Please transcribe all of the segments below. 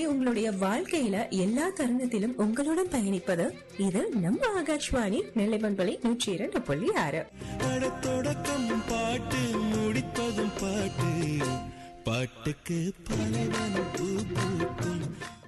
உங்களுடைய வாழ்க்கையில எல்லா தருணத்திலும் உங்களுடன் பயணிப்பது இது நம்ம ஆகாஷ்வாணி நெல்லைமண்பலை நூற்றி இரண்டு புள்ளி ஆறு அட தொடக்கம் பாட்டு முடிப்பதும் பாட்டு பாட்டுக்கு பலவனம் பூ பூக்கும்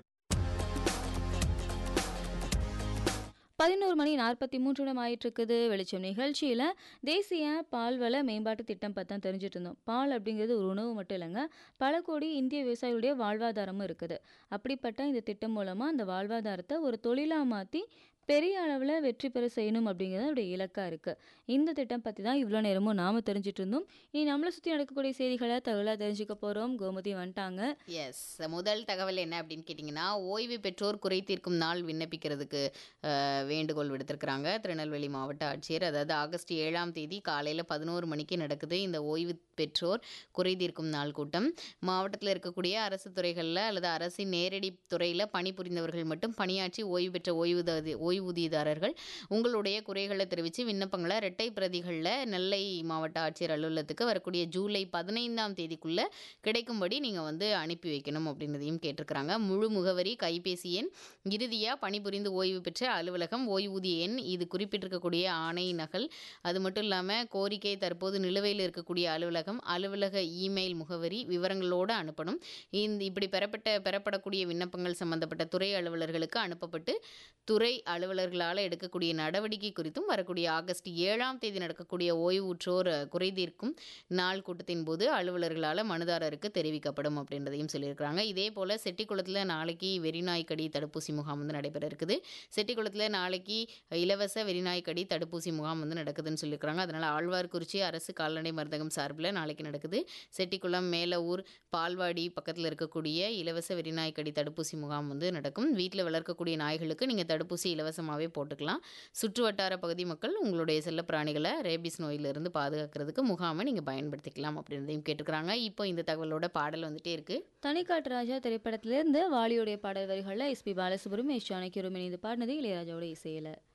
பதினோரு மணி நாற்பத்தி மூன்று நிமிடம் ஆயிட்டு இருக்குது வெளிச்சம் நிகழ்ச்சியில் தேசிய பால்வள மேம்பாட்டு திட்டம் பற்றி தான் தெரிஞ்சுட்டு இருந்தோம் பால் அப்படிங்கிறது ஒரு உணவு மட்டும் இல்லைங்க பல கோடி இந்திய விவசாயிகளுடைய வாழ்வாதாரமும் இருக்குது அப்படிப்பட்ட இந்த திட்டம் மூலமாக அந்த வாழ்வாதாரத்தை ஒரு தொழிலாக மாற்றி பெரிய அளவில் வெற்றி பெற செய்யணும் அப்படிங்கிறது அவருடைய இலக்காக இருக்குது இந்த திட்டம் பற்றி தான் இவ்வளோ நேரமும் நாம் தெரிஞ்சிட்டு இருந்தோம் இனி நம்மளை சுற்றி நடக்கக்கூடிய செய்திகளை தகவலாக தெரிஞ்சுக்க போகிறோம் கோமதி வந்துட்டாங்க எஸ் முதல் தகவல் என்ன அப்படின்னு கேட்டிங்கன்னா ஓய்வு பெற்றோர் குறை தீர்க்கும் நாள் விண்ணப்பிக்கிறதுக்கு அஹ், வேண்டுகோள் விடுத்திருக்கிறாங்க திருநெல்வேலி மாவட்ட ஆட்சியர் அதாவது ஆகஸ்ட் ஏழாம் தேதி காலையில் பதினோரு மணிக்கு நடக்குது இந்த ஓய்வு பெற்றோர் குறை தீர்க்கும் நாள் கூட்டம் மாவட்டத்தில் இருக்கக்கூடிய அரசு துறைகளில் அல்லது அரசின் நேரடி துறையில் பணிபுரிந்தவர்கள் மட்டும் பணியாற்றி ஓய்வு பெற்ற ஓய்வூதிய ஓய்வூதியதாரர்கள் உங்களுடைய குறைகளை தெரிவித்து விண்ணப்பங்களை இரட்டை பிரதிகளில் நெல்லை மாவட்ட ஆட்சியர் அலுவலகத்துக்கு வரக்கூடிய ஜூலை பதினைந்தாம் தேதிக்குள்ளே கிடைக்கும்படி நீங்கள் வந்து அனுப்பி வைக்கணும் அப்படின்றதையும் கேட்டிருக்கிறாங்க முழு முகவரி கைபேசி எண் இறுதியாக பணிபுரிந்து ஓய்வு பெற்ற அலுவலகம் ஓய்வூதிய எண் இது குறிப்பிட்டிருக்கக்கூடிய ஆணை நகல் அது மட்டும் இல்லாமல் கோரிக்கை தற்போது நிலுவையில் இருக்கக்கூடிய அலுவலகம் அலுவலக இமெயில் முகவரி விவரங்களோடு அனுப்பணும் இந்த இப்படி பெறப்பட்ட பெறப்படக்கூடிய விண்ணப்பங்கள் சம்பந்தப்பட்ட துறை அலுவலர்களுக்கு அனுப்பப்பட்டு துறை அலுவலர்களால் எடுக்கக்கூடிய நடவடிக்கை குறித்தும் வரக்கூடிய ஆகஸ்ட் ஏழாம் தேதி நடக்கக்கூடிய ஓய்வுற்றோர் குறைதீர்க்கும் நாள் கூட்டத்தின் போது அலுவலர்களால் மனுதாரருக்கு தெரிவிக்கப்படும் அப்படின்றதையும் சொல்லியிருக்கிறாங்க இதே போல் செட்டிக்குளத்தில் நாளைக்கு வெறிநாய்க்கடி தடுப்பூசி முகாம் வந்து நடைபெற இருக்குது செட்டிக்குளத்தில் நாளைக்கு இலவச வெறிநாய்க்கடி தடுப்பூசி முகாம் வந்து நடக்குதுன்னு சொல்லியிருக்கிறாங்க அதனால் ஆழ்வார்குறிச்சி அரசு கால்நடை மருந்தகம் சார்பில் நாளைக்கு நடக்குது செட்டிக்குளம் மேலவூர் பால்வாடி பக்கத்தில் இருக்கக்கூடிய இலவச வெறிநாய்க்கடி தடுப்பூசி முகாம் வந்து நடக்கும் வீட்டில் வளர்க்கக்கூடிய நாய்களுக்கு நீங்கள் தடுப்பூசி இலவசமாகவே போட்டுக்கலாம் சுற்று வட்டார பகுதி மக்கள் உங்களுடைய செல்ல பிராணிகளை ரேபிஸ் நோயிலிருந்து பாதுகாக்கிறதுக்கு முகாமை நீங்கள் பயன்படுத்திக்கலாம் அப்படின்றதையும் கேட்டுக்கிறாங்க இப்போ இந்த தகவலோட பாடல் வந்துட்டே இருக்குது தனிக்காட்டு ராஜா திரைப்படத்திலிருந்து வாலியுடைய பாடல் வரிகளில் எஸ்பி பாலசுப்ரமணியம் எஸ் ஜானகி இணைந்து பாடினது இளையராஜாவோட இசையில்